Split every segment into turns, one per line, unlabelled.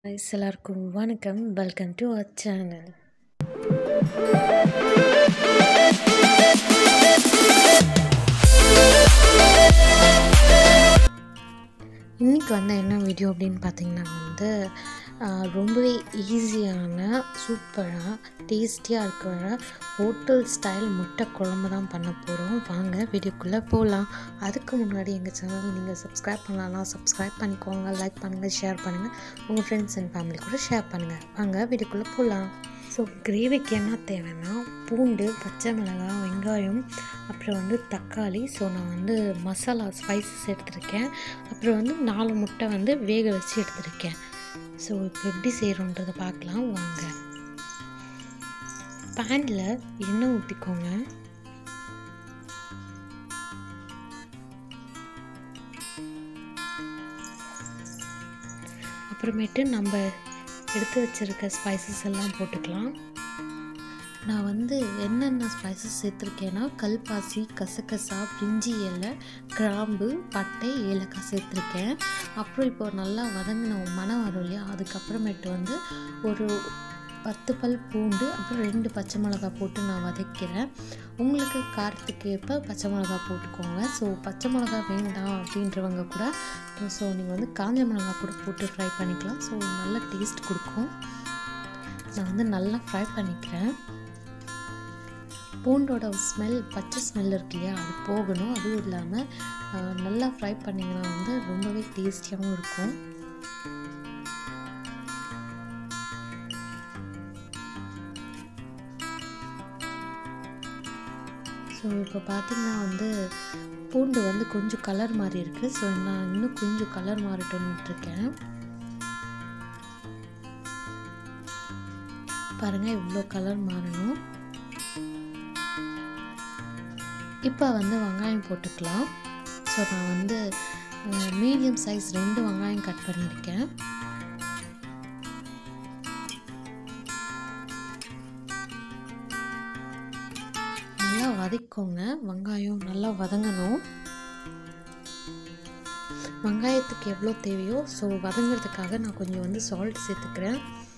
guys எல்லாருக்கும் வணக்கம் welcome to our channel இன்றைக்கி வந்து என்ன வீடியோ அப்படின்னு பார்த்தீங்கன்னா வந்து ஆஹ், ரொம்பவே ஈஸியான சூப்பராக டேஸ்டியாக இருக்கிற ஹோட்டல் ஸ்டைல் முட்டை குழம்பு தான் பண்ண போகிறோம் வாங்க வீடியோக்குள்ளே போகலாம் அதுக்கு முன்னாடி எங்கள் சேனல் நீங்கள் சப்ஸ்கிரைப் பண்ணலாம் சப்ஸ்கிரைப் பண்ணிக்கோங்க லைக் பண்ணுங்கள் ஷேர் பண்ணுங்கள் உங்கள் ஃப்ரெண்ட்ஸ் அண்ட் ஃபேமிலி கூட ஷேர் பண்ணுங்கள் வாங்க வீடியோக்குள்ளே போகலாம் ஸோ கிரேவிக்கு என்ன தேவைன்னா பூண்டு பச்சை மிளகாய் வெங்காயம் அப்புறம் வந்து தக்காளி ஸோ நான் வந்து மசாலா ஸ்பைசஸ் எடுத்திருக்கேன் அப்புறம் வந்து நாலு முட்டை வந்து வேக வச்சு எடுத்திருக்கேன் ஸோ இப்போ எப்படி செய்கிறோன்றதை பார்க்கலாம் வாங்க பேனில் எண்ணெய் ஊற்றிக்கோங்க அப்புறமேட்டு நம்ம எடுத்து வச்சிருக்க ஸ்பைசஸ் எல்லாம் போட்டுக்கலாம் நான் வந்து என்னென்ன ஸ்பைசஸ் சேர்த்துருக்கேன்னா கல்பாசி கசகசா பிரிஞ்சி இலை கிராம்பு பட்டை ஏலக்காய் சேர்த்துருக்கேன் அப்புறம் இப்போ நல்லா வதங்கின மனம் வரும் இல்லையா அதுக்கப்புறமேட்டு வந்து ஒரு பத்து பல் பூண்டு அப்புறம் ரெண்டு பச்சை மிளகாய் போட்டு நான் வதக்கிறேன் உங்களுக்கு காரத்துக்கு ஏற்ப பச்சை மிளகாய் போட்டுக்கோங்க ஸோ பச்சை மிளகாய் வேண்டாம் அப்படின்றவங்க கூட ஸோ நீங்கள் வந்து காஞ்ச மிளகாய் கூட போட்டு ஃப்ரை பண்ணிக்கலாம் ஸோ நல்ல டேஸ்ட் கொடுக்கும் நான் வந்து நல்லா ஃப்ரை பண்ணிக்கிறேன் பூண்டோட ஸ்மெல் பச்சை ஸ்மெல் இருக்கு இல்லையா அது போகணும் அதுவும் இல்லாமல் ஆஹ், நல்லா ஃப்ரை பண்ணிங்கன்னா வந்து ரொம்பவே டேஸ்டியாகவும் இருக்கும் ஸோ இப்போ பார்த்திங்கன்னா வந்து பூண்டு வந்து கொஞ்சம் கலர் மாறி இருக்குது ஸோ நான் இன்னும் கொஞ்சம் கலர் மாறட்டும்னு இருக்கேன் பாருங்கள் இவ்வளோ கலர் மாறணும் இப்போ வந்து வெங்காயம் போட்டுக்கலாம் ஸோ நான் வந்து மீடியம் சைஸ் ரெண்டு வெங்காயம் கட் பண்ணியிருக்கேன் நல்லா வதக்கோங்க வெங்காயம் நல்லா வதங்கணும் வெங்காயத்துக்கு எவ்வளோ தேவையோ ஸோ வதங்கிறதுக்காக நான் கொஞ்சம் வந்து சால்ட் சேர்த்துக்கிறேன்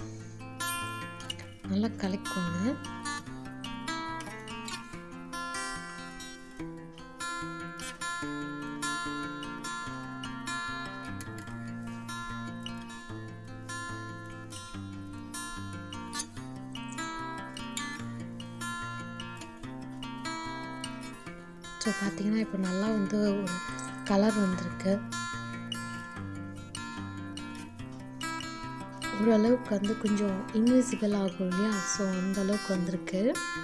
நல்லா கலக்கோங்க ஸோ பார்த்தீங்கன்னா இப்போ நல்லா வந்து ஒரு கலர் வந்திருக்கு ஓரளவுக்கு வந்து கொஞ்சம் இன்விசிபிள் ஆகும் இல்லையா ஸோ அந்த அளவுக்கு வந்திருக்கு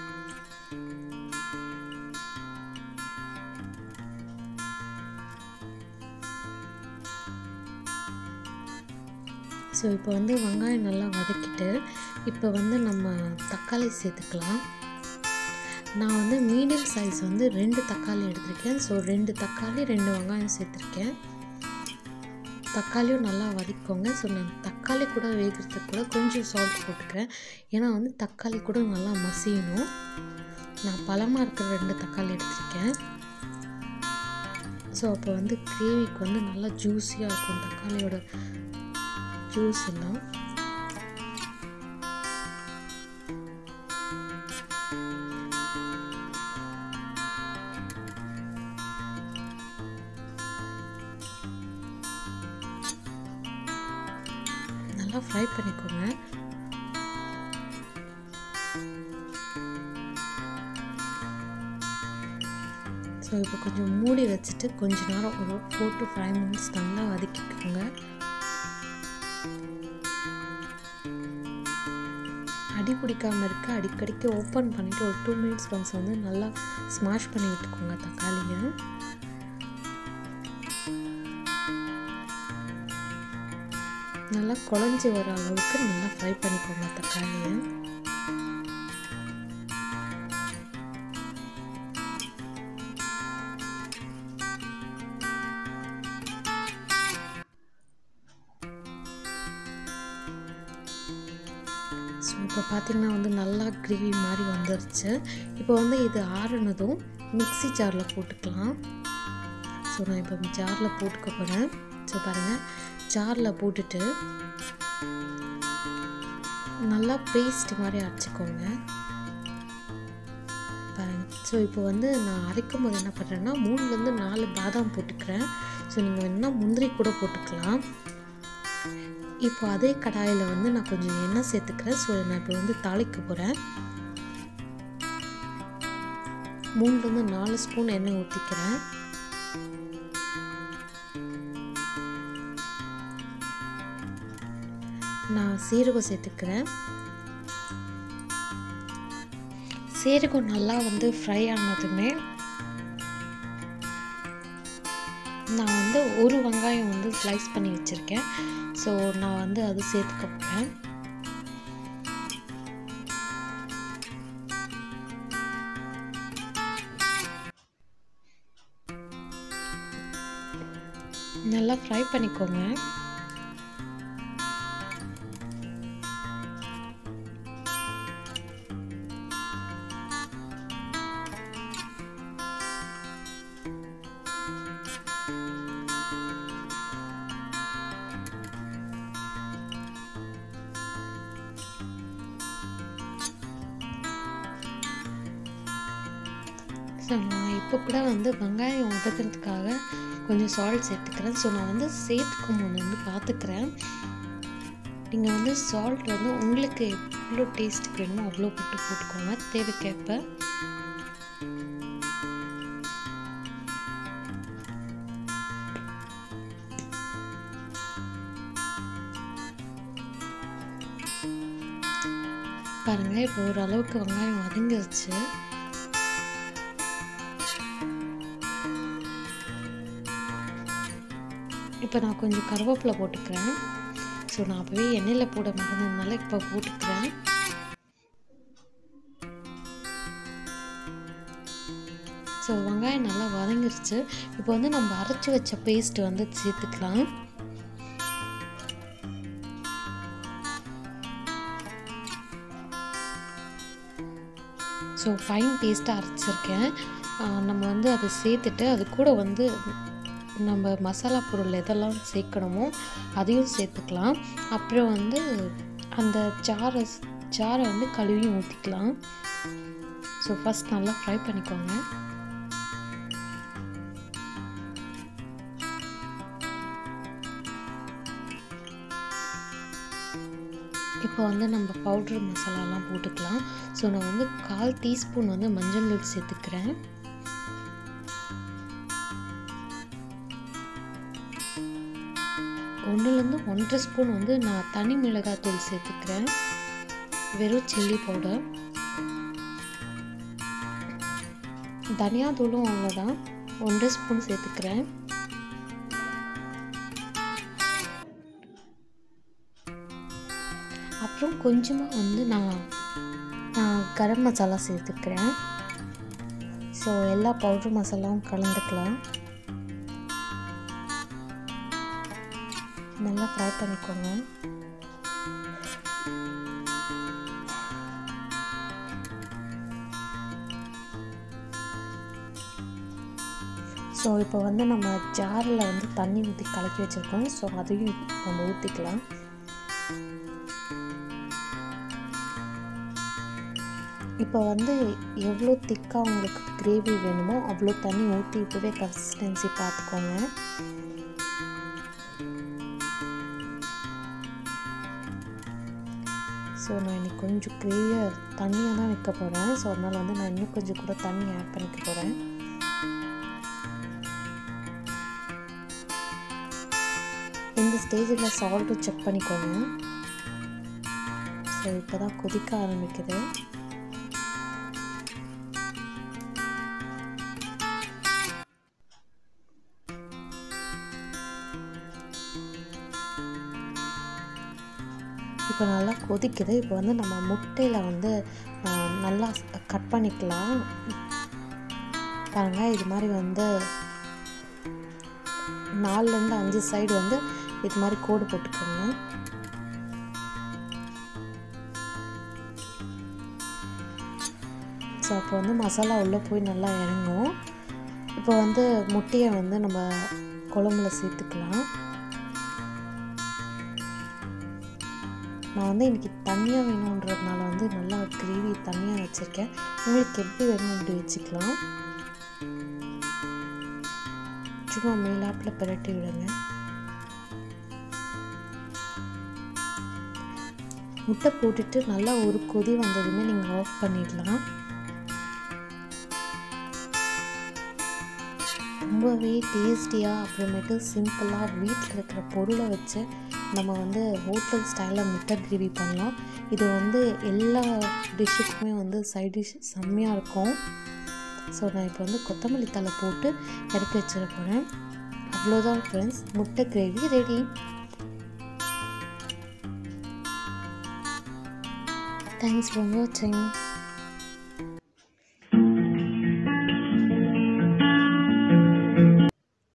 ஸோ இப்போ வந்து வெங்காயம் நல்லா வதக்கிட்டு இப்போ வந்து நம்ம தக்காளி சேர்த்துக்கலாம் நான் வந்து மீடியம் சைஸ் வந்து ரெண்டு தக்காளி எடுத்திருக்கேன் ஸோ ரெண்டு தக்காளி ரெண்டு வெங்காயம் சேர்த்துருக்கேன் தக்காளியும் நல்லா வதக்கோங்க ஸோ நான் தக்காளி கூட வேகிறதுக்கு கூட கொஞ்சம் சால்ட் போட்டுக்கிறேன் ஏன்னா வந்து தக்காளி கூட நல்லா மசியணும் நான் பழமாக இருக்கிற ரெண்டு தக்காளி எடுத்திருக்கேன் ஸோ அப்போ வந்து கிரேவிக்கு வந்து நல்லா ஜூஸியாக இருக்கும் தக்காளியோட ஜூஸ் எல்லாம் நல்லா ஃப்ரை பண்ணிக்கோங்க ஸோ இப்போ கொஞ்சம் மூடி வச்சுட்டு கொஞ்ச நேரம் ஒரு ஃபோர் டு ஃபைவ் மினிட்ஸ் நல்லா வதக்கிக்கோங்க அடி பிடிக்காமல் இருக்க அடிக்கடிக்கு ஓப்பன் பண்ணிவிட்டு ஒரு டூ மினிட்ஸ் ஒன்ஸ் வந்து நல்லா ஸ்மாஷ் பண்ணி விட்டுக்கோங்க தக்காளியை நல்லா குழஞ்சி வர அளவுக்கு நல்லா ஃப்ரை பண்ணிக்கோங்க தக்காளியை ஸோ இப்போ பார்த்தீங்கன்னா வந்து நல்லா கிரேவி மாதிரி வந்துருச்சு இப்போ வந்து இது ஆறுனதும் மிக்ஸி ஜாரில் போட்டுக்கலாம் ஸோ நான் இப்போ ஜாரில் போட்டுக்க போகிறேன் ஸோ பாருங்கள் ஜாரில் போட்டுட்டு நல்லா பேஸ்ட் மாதிரி அரைச்சிக்கோங்க பாருங்க ஸோ இப்போ வந்து நான் அரைக்கும் போது என்ன பண்ணுறேன்னா மூணுலேருந்து நாலு பாதாம் போட்டுக்கிறேன் ஸோ நீங்கள் வேணால் முந்திரி கூட போட்டுக்கலாம் இப்போ அதே கடாயில் வந்து நான் கொஞ்சம் எண்ணெய் சேர்த்துக்கிறேன் ஸோ நான் இப்போ வந்து தாளிக்க போகிறேன் மூணுலேருந்து நாலு ஸ்பூன் எண்ணெய் ஊற்றிக்கிறேன் நான் சீரகம் சேர்த்துக்கிறேன் சீரகம் நல்லா வந்து ஃப்ரை ஆனதுமே நான் வந்து ஒரு வெங்காயம் வந்து ஸ்லைஸ் பண்ணி வச்சுருக்கேன் ஸோ நான் வந்து அது சேர்த்துக்க போகிறேன் நல்லா ஃப்ரை பண்ணிக்கோங்க ஸோ நான் இப்போ கூட வந்து வெங்காயம் உதக்கிறதுக்காக கொஞ்சம் சால்ட் சேர்த்துக்கிறேன் ஸோ நான் வந்து சேர்த்துக்கும் போது வந்து பார்த்துக்கிறேன் நீங்கள் வந்து சால்ட் வந்து உங்களுக்கு எவ்வளோ டேஸ்ட்டுக்கு வேணுமோ அவ்வளோ போட்டு போட்டுக்கோங்க தேவைக்கேற்ப பாருங்கள் இப்போ ஓரளவுக்கு வெங்காயம் வதங்கிருச்சு இப்போ நான் கொஞ்சம் கருவேப்பிலை போட்டுக்கிறேன் ஸோ நான் அப்போவே எண்ணெயில் போட மறந்ததுனால இப்போ போட்டுக்கிறேன் ஸோ வெங்காயம் நல்லா வதங்கிருச்சு இப்போ வந்து நம்ம அரைச்சி வச்ச பேஸ்ட் வந்து சேர்த்துக்கலாம் ஸோ ஃபைன் பேஸ்ட்டாக அரைச்சிருக்கேன் நம்ம வந்து அதை சேர்த்துட்டு அது கூட வந்து நம்ம மசாலா பொருள் எதெல்லாம் சேர்க்கணுமோ அதையும் சேர்த்துக்கலாம் அப்புறம் வந்து அந்த ஜாரை ஜாரை வந்து கழுவி ஊற்றிக்கலாம் ஸோ ஃபஸ்ட் நல்லா ஃப்ரை பண்ணிக்கோங்க இப்போ வந்து நம்ம பவுட்ரு மசாலாலாம் போட்டுக்கலாம் ஸோ நான் வந்து கால் டீஸ்பூன் வந்து மஞ்சள் தூள் சேர்த்துக்கிறேன் ஒன்றுலேருந்து ஒன்றரை ஸ்பூன் வந்து நான் தனி மிளகாய் தூள் சேர்த்துக்கிறேன் வெறும் சில்லி பவுடர் தனியா தூளும் அவ்வளோதான் ஒன்றரை ஸ்பூன் சேர்த்துக்கிறேன் அப்புறம் கொஞ்சமாக வந்து நான் நான் கரம் மசாலா சேர்த்துக்கிறேன் ஸோ எல்லா பவுட்ரு மசாலாவும் கலந்துக்கலாம் நல்லா ஃப்ரை பண்ணிக்கோங்க ஸோ இப்போ வந்து நம்ம ஜாரில் வந்து தண்ணி ஊற்றி கலக்கி வச்சுருக்கோம் ஸோ அதையும் நம்ம ஊற்றிக்கலாம் இப்போ வந்து எவ்வளோ திக்காக உங்களுக்கு கிரேவி வேணுமோ அவ்வளோ தண்ணி ஊற்றி இப்போவே கன்சிஸ்டன்சி பார்த்துக்கோங்க ஸோ நான் இன்னைக்கு கொஞ்சம் கிரேவியாக தண்ணியாக தான் வைக்க போகிறேன் ஸோ அதனால் வந்து நான் இன்னும் கொஞ்சம் கூட தண்ணி ஆட் பண்ணிக்க போகிறேன் இந்த ஸ்டேஜில் சால்ட்டும் செக் பண்ணிக்கோங்க ஸோ இப்போ தான் கொதிக்க ஆரம்பிக்குது இப்போ நல்லா கொதிக்குது இப்போ வந்து நம்ம முட்டையில் வந்து நல்லா கட் பண்ணிக்கலாம் பாருங்கள் இது மாதிரி வந்து நாலுலேருந்து அஞ்சு சைடு வந்து இது மாதிரி கோடு போட்டுக்கோங்க ஸோ அப்போ வந்து மசாலா உள்ளே போய் நல்லா இறங்கும் இப்போ வந்து முட்டையை வந்து நம்ம குழம்புல சேர்த்துக்கலாம் நான் வந்து இன்றைக்கி தண்ணியாக வேணுன்றதுனால வந்து நல்லா கிரேவி தண்ணியாக வச்சுருக்கேன் உங்களுக்கு எப்படி வேணும் அப்படி வச்சுக்கலாம் சும்மா மேலாப்பில் பிரட்டி விடுங்க முட்டை போட்டுட்டு நல்லா ஒரு கொதி வந்ததுமே நீங்கள் ஆஃப் பண்ணிடலாம் ரொம்பவே டேஸ்டியாக அப்புறமேட்டு சிம்பிளாக வீட்டில் இருக்கிற பொருளை வச்சு நம்ம வந்து ஹோட்டல் ஸ்டைலில் முட்டை கிரேவி பண்ணலாம் இது வந்து எல்லா டிஷ்ஷுக்குமே வந்து சைட் டிஷ் செம்மையாக இருக்கும் ஸோ நான் இப்போ வந்து கொத்தமல்லி தலை போட்டு இறக்கி வச்சிட போகிறேன் அவ்வளோதான் ஃப்ரெண்ட்ஸ் முட்டை கிரேவி ரெடி தேங்க்ஸ் ஃபார் வாட்சிங்